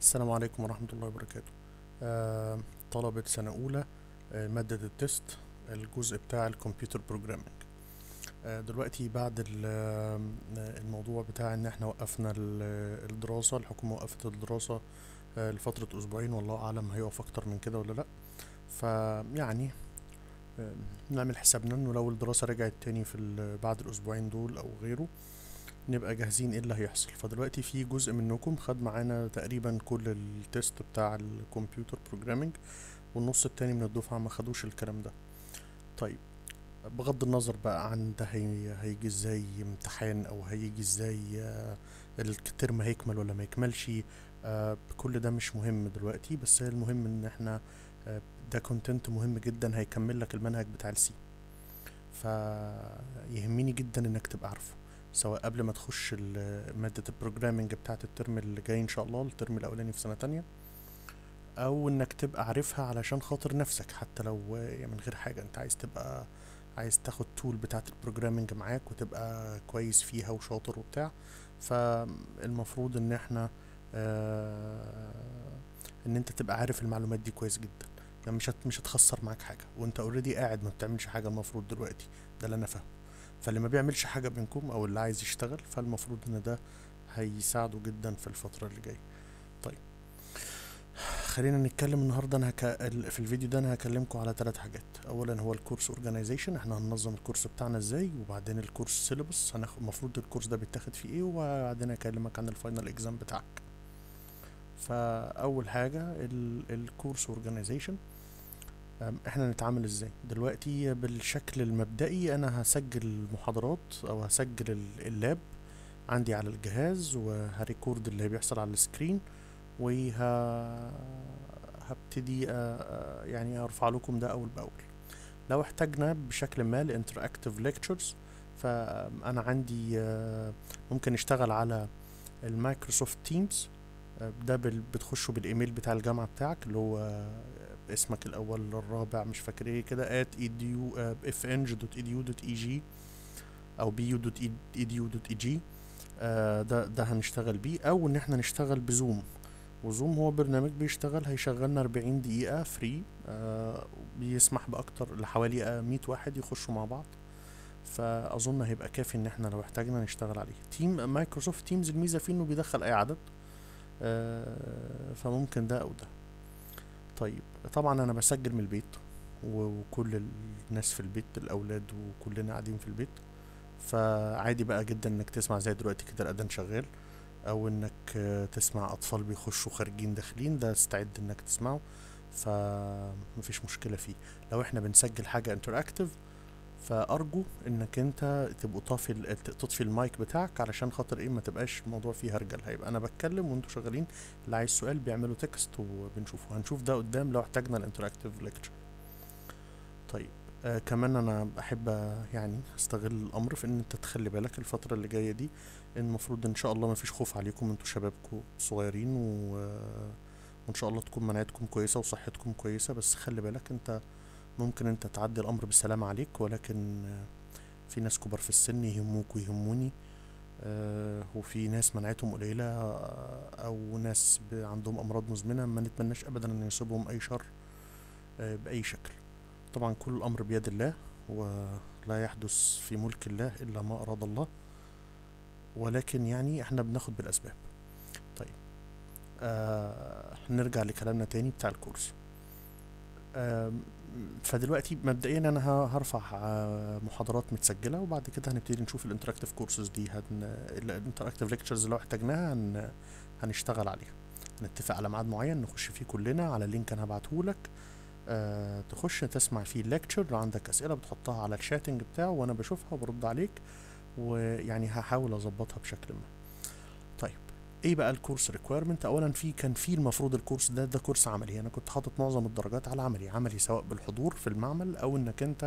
السلام عليكم ورحمة الله وبركاته آه، طلبة سنة أولى آه، مادة التست الجزء بتاع الكمبيوتر بروجرامينج آه، دلوقتي بعد ال- آه، الموضوع بتاع ان احنا وقفنا ال- الدراسة الحكومة وقفت الدراسة آه، لفترة أسبوعين والله أعلم هيقف أكتر من كده ولا لأ فيعني آه، نعمل حسابنا انه لو الدراسة رجعت تاني في ال- بعد الأسبوعين دول أو غيره نبقى جاهزين ايه اللي هيحصل فدلوقتي في جزء منكم خد معانا تقريبا كل التست بتاع الكمبيوتر بروجرامينج والنص التاني من الدفعة ما خدوش الكلام ده طيب بغض النظر بقى عن ده هي هيجي ازاي امتحان او هيجي ازاي آه، الترم هيكمل ولا ما يكملش آه، كل ده مش مهم دلوقتي بس هي المهم ان احنا آه، ده كونتنت مهم جدا هيكمل لك المنهج بتاع السي فيهمني جدا انك تبقى عارفه سواء قبل ما تخش ال- مادة البروجرامينج بتاعت الترم اللي جاي ان شاء الله الترم الاولاني في سنة تانية او انك تبقى عارفها علشان خاطر نفسك حتى لو يعني من غير حاجة انت عايز تبقى عايز تاخد تول بتاعت البروجرامينج معاك وتبقى كويس فيها وشاطر وبتاع فالمفروض ان احنا آه ان انت تبقى عارف المعلومات دي كويس جدا يعني مش هت- مش هتخسر معاك حاجة وانت اوريدي قاعد ما بتعملش حاجة المفروض دلوقتي ده اللي انا فاهمه فاللي ما بيعملش حاجة منكم او اللي عايز يشتغل فالمفروض ان ده هيساعده جدا في الفترة اللي جاية طيب خلينا نتكلم النهارده انا هك... ال- في الفيديو ده انا هكلمكم على ثلاث حاجات اولا هو الكورس اورجانيزيشن احنا هننظم الكورس بتاعنا ازاي وبعدين الكورس سيلبس هناخد المفروض الكورس ده بيتاخد فيه ايه وبعدين هكلمك عن الفاينل اكزام بتاعك فاول حاجه ال... الكورس اورجانيزيشن احنا نتعامل ازاي دلوقتي بالشكل المبدئي انا هسجل المحاضرات او هسجل ال- اللاب عندي على الجهاز وهريكورد اللي بيحصل على السكرين وه هبتدي أ- أ- يعني ارفع لكم ده اول باول لو احتاجنا بشكل ما لانتراكتيف ليكتشرز فانا عندي آه، ممكن نشتغل على المايكروسوفت تيمز ده بال- بتخشوا بالايميل بتاع الجامعه بتاعك اللي هو آه، اسمك الاول الرابع مش فاكر ايه كده at edu fng.edu.eg او bu.edu.eg آه، ده ده هنشتغل بيه او ان احنا نشتغل بزوم وزوم هو برنامج بيشتغل هيشغلنا 40 دقيقة فري آه بيسمح بأكتر لحوالي آه 100 واحد يخشوا مع بعض فأظن هيبقى كافي إن احنا لو احتاجنا نشتغل عليه تيم مايكروسوفت تيمز الميزة فيه إنه بيدخل أي عدد آه فممكن ده أو ده طيب طبعا أنا بسجل من البيت و- وكل الناس في البيت الأولاد وكلنا قاعدين في البيت فعادي بقى جدا انك تسمع زي دلوقتي كده الأذان شغال او انك آه، تسمع اطفال بيخشوا خارجين داخلين ده استعد انك تسمعه فمفيش مشكلة فيه لو احنا بنسجل حاجة انتراكتيف فارجو انك انت تبقوا طافي ال- ت- تطفي المايك بتاعك علشان خاطر ايه ما تبقاش الموضوع فيه هرجل هيبقى انا بتكلم وانتوا شغالين اللي عايز سؤال بيعملوا تكست وبنشوفه هنشوف ده قدام لو احتاجنا الانتراكتيف ليكتشر طيب آه كمان انا بحب آه، يعني استغل الامر في ان انت تخلي بالك الفترة اللي جاية دي المفروض ان شاء الله ما فيش خوف عليكم انتوا شبابكم صغيرين و... وان شاء الله تكون مناعتكم كويسة وصحتكم كويسة بس خلي بالك انت ممكن انت تعدي الامر بالسلامة عليك ولكن آه، في ناس كبار في السن يهموك ويهموني آه، وفي ناس مناعتهم قليلة آه، او ناس ب- عندهم امراض مزمنة ما نتمناش ابدا ان يصيبهم اي شر آه، باي شكل طبعا كل الامر بيد الله ولا يحدث في ملك الله الا ما اراد الله ولكن يعني احنا بناخد بالاسباب طيب آه نرجع لكلامنا تاني بتاع الكورس آه فدلوقتي مبدئيا انا ه- هرفع آه، محاضرات متسجله وبعد كده هنبتدي نشوف الانتراكتيف كورسز دي هن الانتراكتيف ليكتشرز لو احتاجناها هن هنشتغل عليها هنتفق على ميعاد معين نخش فيه كلنا على اللينك انا هبعته لك آه تخش تسمع فيه الليكتشر لو عندك اسئله بتحطها على الشاتنج بتاعه وانا بشوفها وبرد عليك ويعني هحاول اظبطها بشكل ما طيب ايه بقى الكورس ريكويرمنت اولا في كان في المفروض الكورس ده ده كورس عملي انا كنت حاطط معظم الدرجات على عملي عملي سواء بالحضور في المعمل او انك انت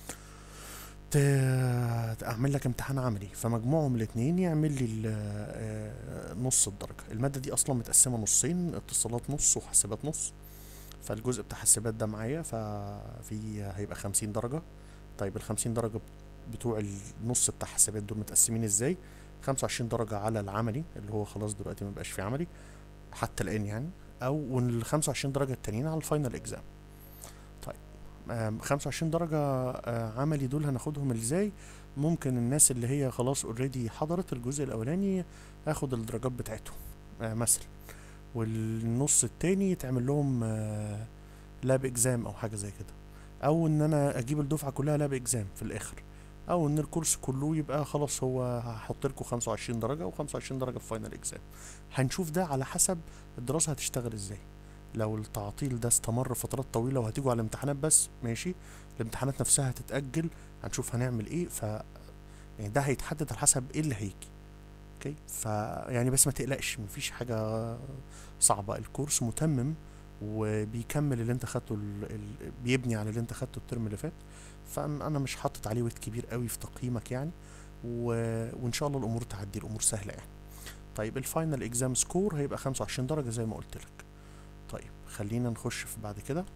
ت- تعمل لك امتحان عملي فمجموعهم الاثنين يعمل لي ال- آه، نص الدرجة المادة دي اصلا متقسمة نصين اتصالات نص وحاسبات نص فالجزء بتاع حاسبات ده معايا ففي هيبقى خمسين درجة طيب الخمسين درجة بتوع النص بتاع حاسبات دول متقسمين ازاي خمسة وعشرين درجة على العملي اللي هو خلاص دلوقتي مبقاش في عملي حتى الان يعني او وال 25 درجه التانيين على الفاينل اكزام طيب آم، 25 درجه آه، عملي دول هناخدهم ازاي ممكن الناس اللي هي خلاص اوريدي حضرت الجزء الاولاني اخد الدرجات بتاعتهم آه، مثلا والنص التاني يتعمل لهم لاب اكزام او حاجه زي كده او ان انا اجيب الدفعه كلها لاب اكزام في الاخر او ان الكورس كله يبقى خلاص هو هحط لكم 25 درجه و25 درجه في فاينل اكزام هنشوف ده على حسب الدراسه هتشتغل ازاي لو التعطيل ده استمر فترات طويله وهتيجوا على الامتحانات بس ماشي الامتحانات نفسها هتتاجل هنشوف هنعمل ايه ف يعني ده هيتحدد على حسب ايه اللي هيجي اوكي ف يعني بس ما تقلقش مفيش حاجه صعبه الكورس متمم وبيكمل اللي انت خدته ال... ال... بيبني على اللي انت خدته الترم اللي فات فانا مش حاطط عليه ويت كبير قوي في تقييمك يعني و... وان شاء الله الامور تعدي الامور سهله يعني طيب الفاينل اكزام سكور هيبقى 25 درجه زي ما قلت لك طيب خلينا نخش في بعد كده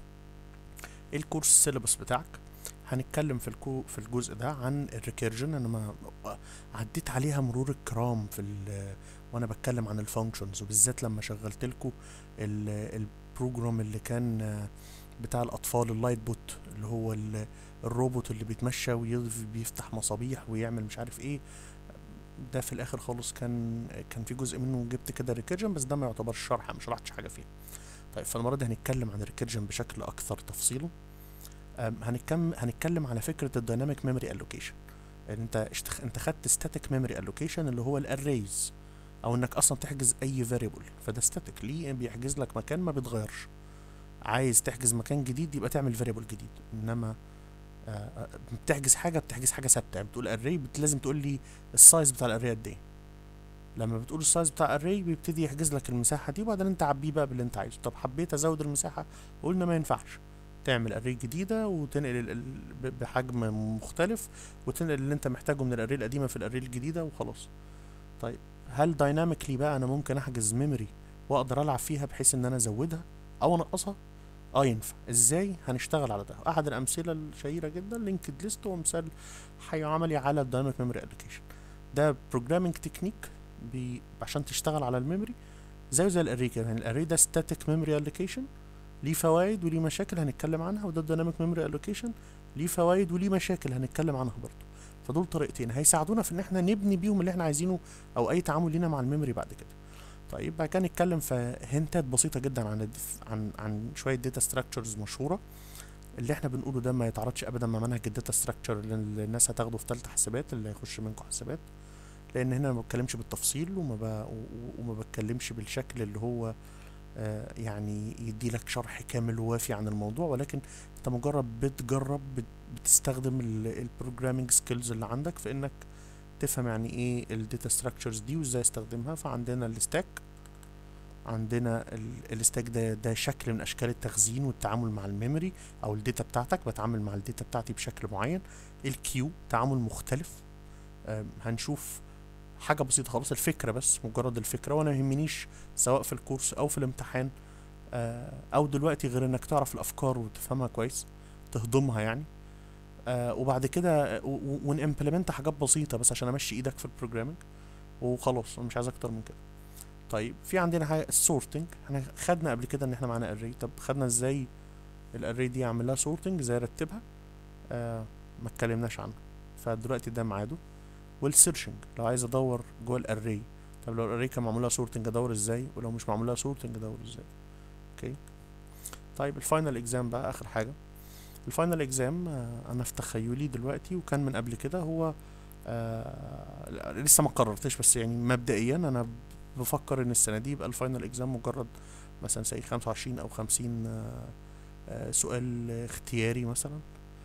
ايه الكورس السيلبس بتاعك هنتكلم في الكو في الجزء ده عن الريكيرجن انا ما عديت عليها مرور الكرام في ال... وانا بتكلم عن الفانكشنز وبالذات لما شغلت لكم البروجرام اللي كان بتاع الاطفال اللايت بوت اللي هو ال- الروبوت اللي بيتمشى وبيفتح مصابيح ويعمل مش عارف ايه ده في الاخر خالص كان كان في جزء منه جبت كده ريكيرجن بس ده ما يعتبرش شرح ما شرحتش حاجه فيه طيب فالمره دي هنتكلم عن الريكيرجن بشكل اكثر تفصيلا أم، هنتكلم هنتكلم على فكره الدايناميك ميموري الوكيشن انت اشتخ... انت خدت ستاتيك ميموري الوكيشن اللي هو الاريز او انك اصلا تحجز اي فاريبل فده ستاتيك ليه بيحجز لك مكان ما بيتغيرش عايز تحجز مكان جديد يبقى تعمل فاريبل جديد انما آه، آه، بتحجز حاجه بتحجز حاجه ثابته يعني بتقول اري لازم تقول لي السايز بتاع الاري قد ايه لما بتقول السايز بتاع الاري بيبتدي يحجز لك المساحه دي وبعدين انت عبيه بقى باللي انت عايزه طب حبيت ازود المساحه قلنا ما ينفعش تعمل اري جديده وتنقل ال- ال- ب- بحجم مختلف وتنقل اللي انت محتاجه من الاري القديمه في الاري الجديده وخلاص طيب هل دايناميكلي بقى انا ممكن احجز ميموري واقدر العب فيها بحيث ان انا ازودها او انقصها اه ينفع ازاي هنشتغل على ده احد الامثله الشهيره جدا لينكد ليست هو مثال حي عملي على الدايناميك ميموري الوكيشن ده بروجرامينج تكنيك بي عشان تشتغل على الميموري زيه زي الاري كده يعني الاري ده ستاتيك ميموري الوكيشن ليه فوائد وليه مشاكل هنتكلم عنها وده الدايناميك ميموري الوكيشن ليه فوائد وليه مشاكل هنتكلم عنها برضه فدول طريقتين هيساعدونا في ان احنا نبني بيهم اللي احنا عايزينه او اي تعامل لينا مع الميموري بعد كده طيب بعد كده نتكلم في هنتات بسيطه جدا عن الدف... عن عن شويه داتا ستراكشرز مشهوره اللي احنا بنقوله ده ما يتعارضش ابدا مع منهج الداتا ستراكشر اللي الناس هتاخده في ثالثه حسابات اللي هيخش منكم حسابات لان هنا ما بتكلمش بالتفصيل وما ب... و- وما بتكلمش بالشكل اللي هو آه، يعني يدي لك شرح كامل ووافي عن الموضوع ولكن انت مجرد بتجرب بت- بتستخدم البروجرامينج سكيلز اللي عندك في انك تفهم يعني ايه الداتا ستراكشرز دي وازاي استخدمها فعندنا الستاك عندنا ال- الستاك ده ده شكل من اشكال التخزين والتعامل مع الميموري او الداتا بتاعتك بتعامل مع الداتا بتاعتي بشكل معين الكيو تعامل مختلف آم، هنشوف حاجه بسيطه خالص الفكره بس مجرد الفكره وانا ما يهمنيش سواء في الكورس او في الامتحان آه، او دلوقتي غير انك تعرف الافكار وتفهمها كويس تهضمها يعني آه وبعد كده ونimplement حاجات بسيطه بس عشان امشي ايدك في البروجرامنج وخلاص انا مش عايز اكتر من كده طيب في عندنا حاجه السورتنج احنا خدنا قبل كده ان احنا معانا اري طب خدنا ازاي الاري دي اعمل لها سورتنج ازاي ارتبها آه ما اتكلمناش عنه فدلوقتي ده ميعاده والسيرشنج لو عايز ادور جوه الاري طب لو الاري كان معمول لها سورتنج ادور ازاي ولو مش معمول لها سورتنج ادور ازاي اوكي طيب الفاينل اكزام بقى اخر حاجه الفاينل اكزام انا في تخيلي دلوقتي وكان من قبل كده هو آه لا، لسه ما قررتش بس يعني مبدئيا انا بفكر ان السنه دي يبقى الفاينل اكزام مجرد مثلا زي 25 او 50 آه آه سؤال اختياري مثلا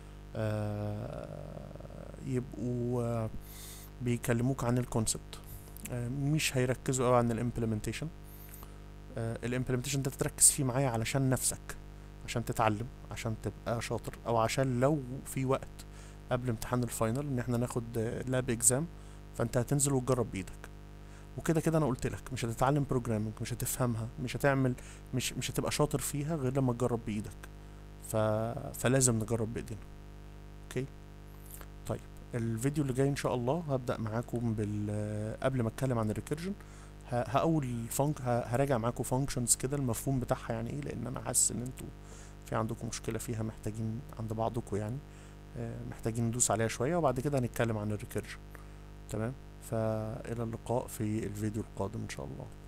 آه يبقوا آه بيكلموك عن الكونسبت آه مش هيركزوا قوي عن الامبلمنتيشن الامبلمنتيشن ده تركز فيه معايا علشان نفسك عشان تتعلم عشان تبقى شاطر او عشان لو في وقت قبل امتحان الفاينل ان احنا ناخد لاب اكزام فانت هتنزل وتجرب بايدك وكده كده انا قلت لك مش هتتعلم بروجرامنج مش هتفهمها مش هتعمل مش مش هتبقى شاطر فيها غير لما تجرب بايدك ف... فلازم نجرب بايدينا اوكي طيب الفيديو اللي جاي ان شاء الله هبدأ معاكم بال قبل ما اتكلم عن الريكيرجن ه- هقول فانك هراجع معاكم فانكشنز كده المفهوم بتاعها يعني ايه لان انا حاسس ان انتوا في عندكم مشكله فيها محتاجين عند بعضكم يعني آه، محتاجين ندوس عليها شويه وبعد كده هنتكلم عن الريكيرجن تمام فالى اللقاء في الفيديو القادم ان شاء الله